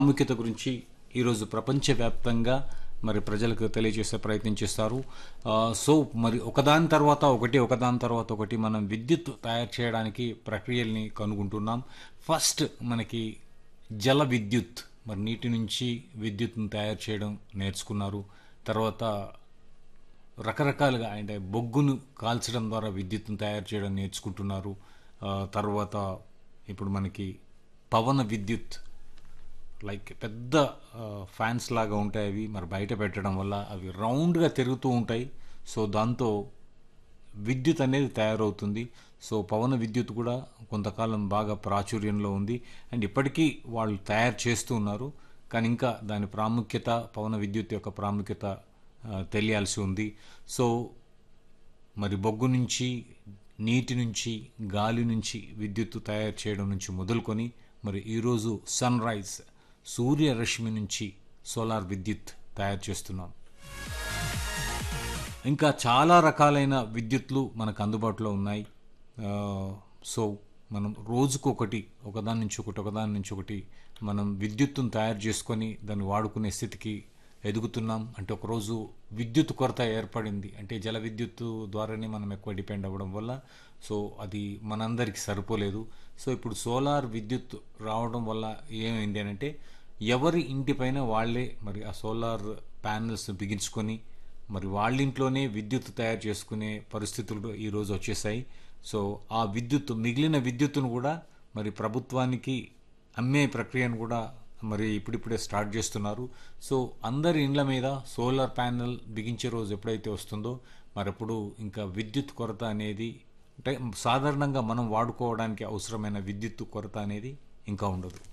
ప్రాముఖ్యత గురించి ఈరోజు ప్రపంచవ్యాప్తంగా మరి ప్రజలకు తెలియజేసే ప్రయత్నం చేస్తారు ఆ, సో మరి ఒకదాని తర్వాత ఒకటి ఒకదాని తర్వాత ఒకటి మనం విద్యుత్ తయారు చేయడానికి ప్రక్రియల్ని కనుగొంటున్నాం ఫస్ట్ మనకి జల విద్యుత్ మరి నీటి నుంచి విద్యుత్ను తయారు చేయడం నేర్చుకున్నారు తర్వాత రకరకాలుగా అంటే బొగ్గును కాల్చడం ద్వారా విద్యుత్తును తయారు చేయడం నేర్చుకుంటున్నారు ఆ, తర్వాత ఇప్పుడు మనకి పవన విద్యుత్ లైక్ పెద్ద ఫ్యాన్స్ లాగా ఉంటాయి అవి మరి బయట పెట్టడం వల్ల అవి రౌండ్గా తిరుగుతూ ఉంటాయి సో దాంతో విద్యుత్ అనేది తయారవుతుంది సో పవన విద్యుత్ కూడా కొంతకాలం బాగా ప్రాచుర్యంలో ఉంది అండ్ ఇప్పటికీ వాళ్ళు తయారు చేస్తూ ఉన్నారు కానీ ఇంకా దాని ప్రాముఖ్యత పవన విద్యుత్ యొక్క ప్రాముఖ్యత ఆ, తెలియాల్సి ఉంది సో మరి బొగ్గు నుంచి నీటి నుంచి గాలి నుంచి విద్యుత్తు తయారు చేయడం నుంచి మొదలుకొని మరి ఈరోజు సన్ రైజ్ సూర్యరశ్మి నుంచి సోలార్ విద్యుత్ తయారు చేస్తున్నాం ఇంకా చాలా రకాలైన విద్యుత్లు మనకు అందుబాటులో ఉన్నాయి ఆ, సో మనం రోజుకు ఒకటి ఒకదాని నుంచి ఒకటి ఒకదాని నుంచి ఒకటి మనం విద్యుత్తును తయారు చేసుకొని దాన్ని వాడుకునే స్థితికి ఎదుగుతున్నాం అంటే ఒకరోజు విద్యుత్ కొరత ఏర్పడింది అంటే జల విద్యుత్తు ద్వారానే మనం ఎక్కువ డిపెండ్ అవ్వడం వల్ల సో అది మనందరికీ సరిపోలేదు సో ఇప్పుడు సోలార్ విద్యుత్ రావడం వల్ల ఏమైంది అని అంటే ఎవరి ఇంటిపైన వాళ్ళే మరి ఆ సోలార్ ప్యానల్స్ బిగించుకొని మరి వాళ్ళ ఇంట్లోనే విద్యుత్ తయారు చేసుకునే పరిస్థితులు ఈరోజు వచ్చేసాయి సో ఆ విద్యుత్ మిగిలిన విద్యుత్తును కూడా మరి ప్రభుత్వానికి అమ్మే ప్రక్రియను కూడా మరి ఇప్పుడిప్పుడే స్టార్ట్ చేస్తున్నారు సో అందరి ఇండ్ల మీద సోలార్ ప్యానెల్ బిగించే రోజు ఎప్పుడైతే వస్తుందో మరి అప్పుడు ఇంకా విద్యుత్ కొరత అనేది అంటే సాధారణంగా మనం వాడుకోవడానికి అవసరమైన విద్యుత్ కొరత అనేది ఇంకా ఉండదు